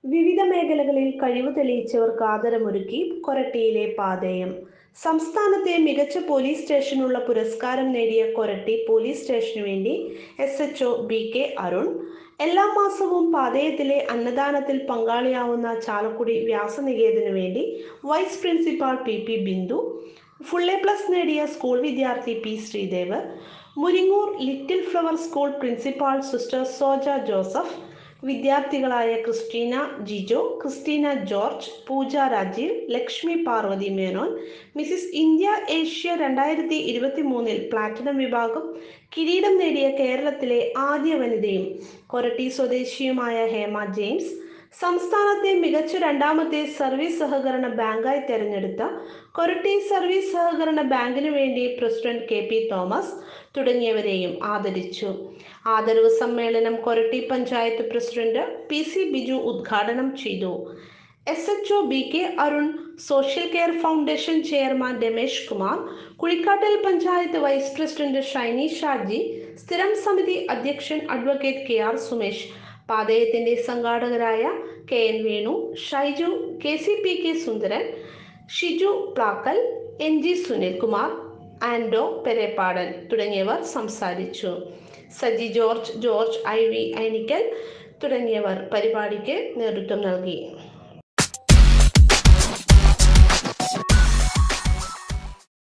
വിവിധ മേഖലകളിൽ കഴിവ് തെളിയിച്ചവർക്ക് ആദരമൊരുക്കി കൊരട്ടിയിലെ പാതയം സംസ്ഥാനത്തെ മികച്ച പോലീസ് സ്റ്റേഷനുള്ള പുരസ്കാരം നേടിയ കൊരട്ടി പോലീസ് സ്റ്റേഷനു വേണ്ടി S H O B K Arun എല്ലാ മാസവും പാതയത്തിലെ അന്നദാനത്തിൽ പങ്കാളിയാവുന്ന ചാലക്കുടി വ്യാസനികേതനു വേണ്ടി vice principal P P Bindu full A plus നേടിയ സ്കൂൾ വിദ്യാർത്ഥി P Sreedev Muringoor little flower school principal sister Soja Joseph വിദ്യാർത്ഥികളായ Christina Jijo Christina George Pooja Rajeev Lakshmi Parvathy Menon Mrs India Asia രണ്ടായിരത്തി ഇരുപത്തി മൂന്നിൽ പ്ലാറ്റിനം വിഭാഗം കിരീടം നേടിയ കേരളത്തിലെ ആദ്യ വനിതയും കൊരട്ടി സ്വദേശിയുമായ ഹേമ ജെയിംസ് സംസ്ഥാനത്തെ മികച്ച രണ്ടാമത്തെ സർവീസ് സഹകരണ ബാങ്കായി തെരഞ്ഞെടുത്ത കൊരട്ടി സർവീസ് സഹകരണ ബാങ്കിനു വേണ്ടി പ്രസിഡന്റ് കെ പി തോമസ് തുടങ്ങിയവരെയും ആദരിച്ചു ആദരവ് സമ്മേളനം Koratty panchayat president P C Biju ഉദ്ഘാടനം ചെയ്തു S H O B K Arun social care foundation chairman Ramesh Kumar Kuzhikkattal panchayat vice president Shiny Shaji സ്ഥിരം സമിതി അധ്യക്ഷൻ അഡ്വക്കേറ്റ് കെ ആർ സുമേഷ് പാതയത്തിന്റെ സംഘാടകരായ K N Venu Shaiju K C P K Sundaran Shiju Plakkal N G Sunilkumar Ando Perepadan തുടങ്ങിയവർ സംസാരിച്ചു സജി ജോർജ് ജോർജ് ഐ വി ഐനിക്കൽ തുടങ്ങിയവർ പരിപാടിക്ക് നേതൃത്വം നൽകി